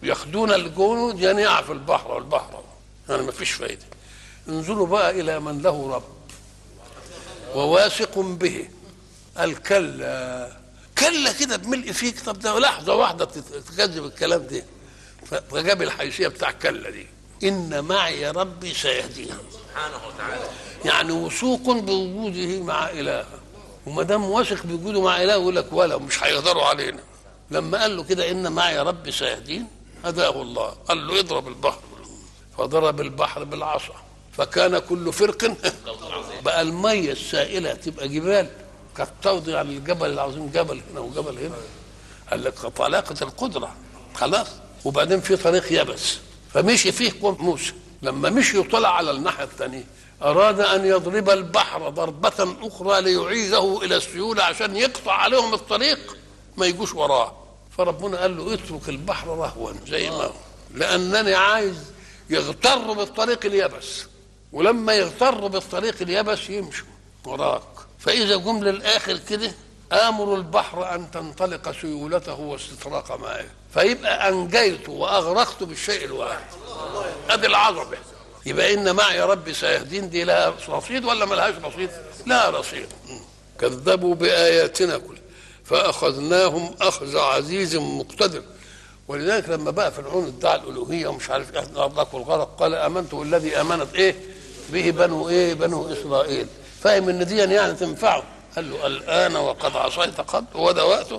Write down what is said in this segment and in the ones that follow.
ياخدون الجنود ينيع في البحر والبحر يعني ما فيش فايده انظروا بقى الى من له رب وواثق به قال كلا كلا كده بملء فيك طب ده لحظه واحده تكذب الكلام ده فجاب الحيثيه بتاع كلا دي ان معي ربي سيهدين سبحانه وتعالى يعني وثوق بوجوده مع اله وما دام واثق بوجوده مع اله يقول لك ولا مش هيقدروا علينا لما قال له كده ان معي ربي سيهدين هداه الله قال له اضرب البحر فضرب البحر بالعصا فكان كل فرق بقى الميه السائله تبقى جبال كالطود يعني الجبل العظيم جبل هنا وجبل هنا قال لك طلاقه القدره خلاص وبعدين في طريق يبس فمشي فيه قوم موسى لما مشي وطلع على الناحيه الثانيه اراد ان يضرب البحر ضربه اخرى ليعيده الى السيوله عشان يقطع عليهم الطريق ما يجوش وراه فربنا قال له اترك البحر رهوا زي ما هو لانني عايز يغتر بالطريق اليبس ولما يغتر بالطريق اليبس يمشوا وراك فاذا جم للاخر كده امر البحر ان تنطلق سيولته واستطراق مائه فيبقى انجيته واغرقته بالشيء الواحد ادي العظمه يبقى ان معي ربي سيهدين دي لها رصيد ولا ملهاش رصيد؟ لها رصيد كذبوا باياتنا كلها فاخذناهم اخذ عزيز مقتدر ولذلك لما بقى فرعون ادعى الالوهيه ومش عارف ايه اغرق والغرق قال امنت بالذي امنت ايه به بنو ايه بنو اسرائيل فاهم ان دي يعني تنفعه قال له الان وقد عصيت قبل وده وقته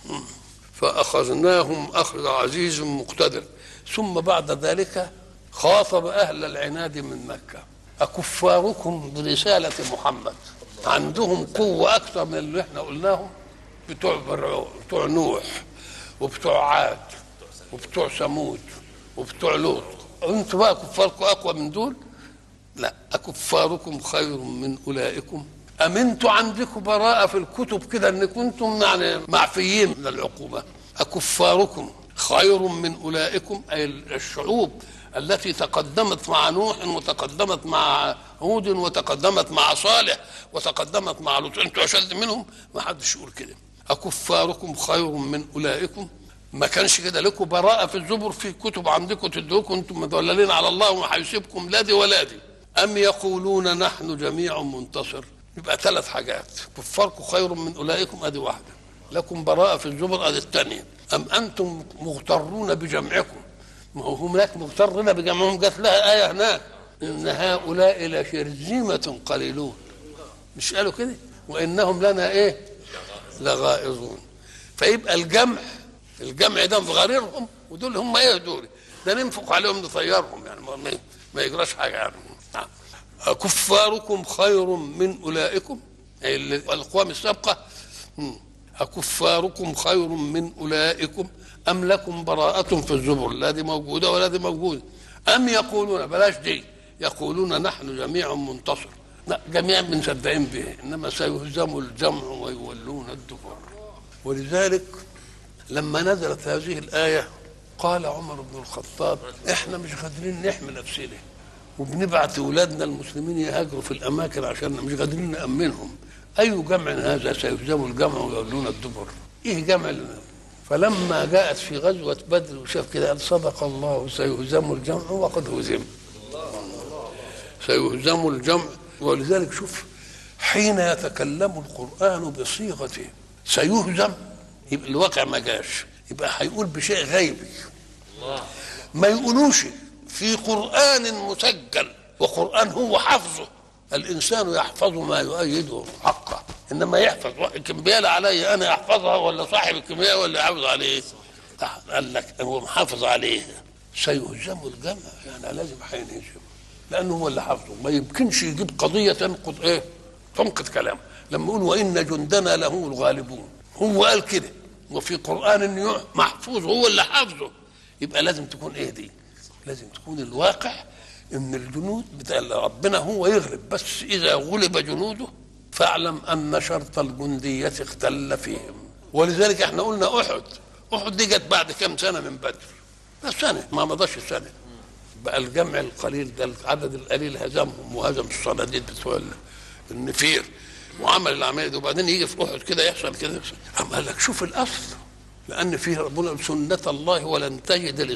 فاخذناهم اخذ عزيز مقتدر ثم بعد ذلك خاطب اهل العناد من مكه اكفاركم برساله محمد عندهم قوه اكثر من اللي احنا قلناهم بتوع فرعون بتوع نوح وبتوع عاد وبتوع ثمود وبتوع لوط انتوا بقى كفاركم اقوى من دول لا أكفاركم خير من أولئكم أم أنتوا عندكم براءة في الكتب كده أن كنتم يعني معفيين من العقوبة أكفاركم خير من أولئكم أي الشعوب التي تقدمت مع نوح وتقدمت مع هود وتقدمت مع صالح وتقدمت مع لوط انتوا اشد منهم ما حدش يقول كده اكفاركم خير من اولئكم ما كانش كده لكم براءة في الزبر في كتب عندكم تدوكم انتم مدللين على الله وما هيسيبكم لا دي ولا دي أم يقولون نحن جميع منتصر يبقى ثلاث حاجات كفاركم خير من أولئكم أدي واحدة لكم براءة في الزبر أدي الثانية أم أنتم مغترون بجمعكم ما هو هناك مغترين بجمعهم جات لها آية هناك إن هؤلاء لشرذمة قليلون مش قالوا كده وإنهم لنا إيه لغائظون فيبقى الجمع الجمع ده غريرهم ودول هم ايه دول ده ننفق عليهم نطيرهم يعني ما, ما يجراش حاجه عنهم يعني. أكفاركم خير من أولئكم أي الأقوام السابقة أكفاركم خير من أولئكم أم لكم براءة في الزبر لا دي موجودة ولا دي موجودة أم يقولون بلاش دي يقولون نحن جميع منتصر لا جميعا مصدقين به إنما سيهزم الجمع ويولون الدبر ولذلك لما نزلت هذه الآية قال عمر بن الخطاب احنا مش قادرين نحمي نفسنا وبنبعت اولادنا المسلمين يهاجروا في الاماكن عشان مش قادرين نامنهم اي جمع هذا سيهزم الجمع ويولون الدبر ايه جمع لنا فلما جاءت في غزوة بدر وشاف كده قال صدق الله سيهزم الجمع وقد هزم سيهزم الجمع ولذلك شوف حين يتكلم القرآن بصيغته سيهزم يبقى الواقع ما جاش يبقى هيقول بشيء غيبي ما يقولوش في قرآن مسجل وقرآن هو حفظه الإنسان يحفظ ما يؤيده حقه إنما يحفظ الكمبيالة علي أنا أحفظها ولا صاحب الكمبيالة ولا يحفظ عليه قال لك هو محافظ عليه سيهزم الجمع يعني لازم هينهزم لأنه هو اللي حفظه ما يمكنش يجيب قضية تنقض إيه تنقض كلامه لما يقول وإن جندنا لهم الغالبون هو قال كده وفي قرآن محفوظ هو اللي حافظه يبقى لازم تكون ايه دي لازم تكون الواقع ان الجنود بتاع ربنا هو يغلب بس اذا غلب جنوده فاعلم ان شرط الجندية اختل فيهم ولذلك احنا قلنا احد احد دي جت بعد كم سنة من بدر بس سنة ما مضاش سنة بقى الجمع القليل ده العدد القليل هزمهم وهزم الصناديد بتوع النفير وعمل العمليه دي وبعدين يجي في احد كده يحصل كده يحصل قال لك شوف الاصل لان فيه ربنا سنه الله ولن تجد